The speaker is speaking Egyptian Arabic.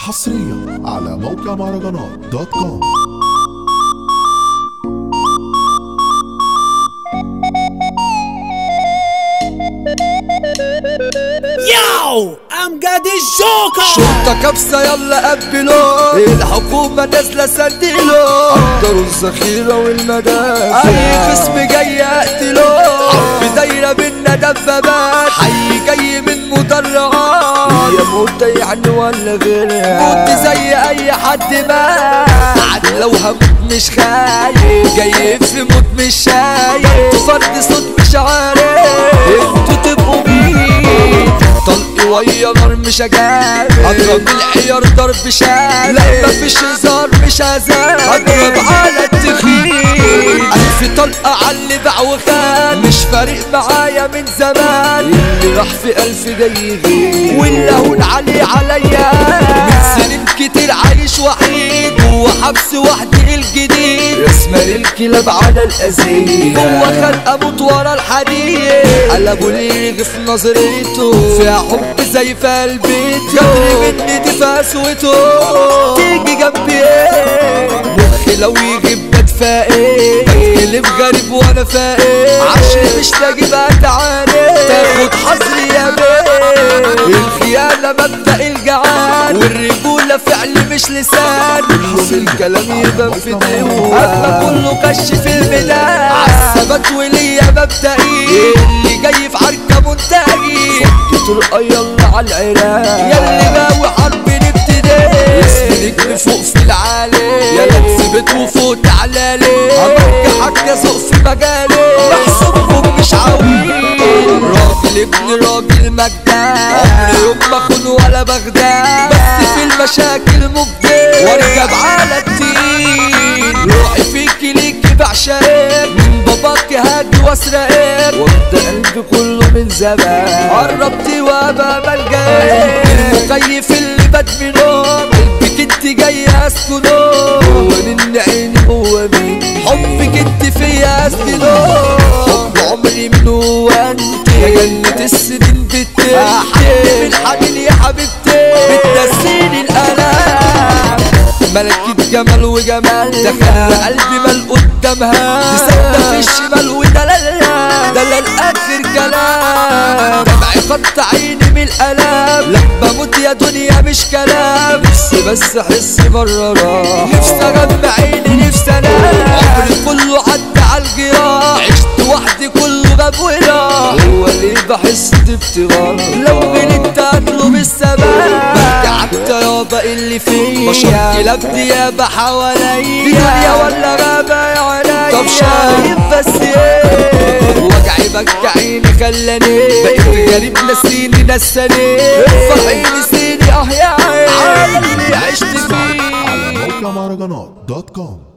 حصريا على موقع مهرجانات دوت كوم ياو امجد الجوكر شرطة كبسة يلا قبلوا الحكومة نازلة سندلوا قدروا الذخيرة والمدافع أي خصم جاي أقتله حرب دايرة بينا دبابات حي جاي من مدرعات يا موت يعني ولا غيرها موت زي أي حد مات لو هموت مش خايف جاي في موت مش شايف فرد صوت مش عارف انتوا تبقوا مين طلقي ويا نار مش هجاب اضرب العيار ضرب شاب لا مفيش هزار مش هزار اضرب على التخين الف طلقة على اللي باع وخان مش فارق معايا من زمان اللي راح في الف جاي يغيب واللي هون عليه عليا من سنين كتير عايش وحيد جوا حبس وحدي الجديد رسمة للكلاب على الأزيد جوا خلق اموت ورا الحديد قلبوا لي في نظرته فيها حب زي في قلبي جري مني دي فاسوته تيجي جنبي ايه مخي لو يغيب بتفائل بتقلب غريب وانا فايق عشان مش لاقي بقى تعاني تاخد حظري يا بيه الخيانة مبدأ الجعان والرجولة فعل مش لسان شوف الكلام يبان في دموع أما كله كش في البداية عالثبات وليا مبدئي اللي جاي في عركة منتهي طرقة يلا على العراق ياللي ناوي حرب نبتدي اسم نجم فوق في العالي يلا تثبت وفوق تعالالي همرجحك يا ذوق في مجالي محسوبكم مش عويل راجل ابن راجل مجدان عمري يوم ما اخون ولا بغداد بس في المشاكل مبدع واركب على التين روحي فيكي ليكي بعشقك من باباك هاجي واسرقك وابدا قلبي كله من زمان قربتي وابقى ملجأك المكيف اللي بات بنوم قلبك انت جاي اسكنه هو من عيني هو مين حبك انت فيا اسكنه حب عمري منه وانت يا جنة السنين بتنتهي احب من حنين يا حبيبتي بتنسيني الالام ملكة جمال وجمال دخل قلبي مال قدامها تسدى في الشمال ودلالها دلال اخر كلام دمعي خط عيني من الالام لا بموت يا دنيا مش كلام نفسي بس احس بره راحة نفسي اجمع عيني نفسي انام عمري كله عدى على الجراح عشت وحدي كله غاب وراح هو ليه بحس بابتغار لو غلطت اطلب السماء قعدت يابا اللي فيا بشر كلاب ديابة حواليا دي دنيا ولا غابة يا عليا طب شايف بس ايه وجعي بكى عيني خلاني بقيت غريب نسيني نساني فرحيني سيني اه يا عيني عالم اللي عشت على فيه موقع مهرجانات دوت كوم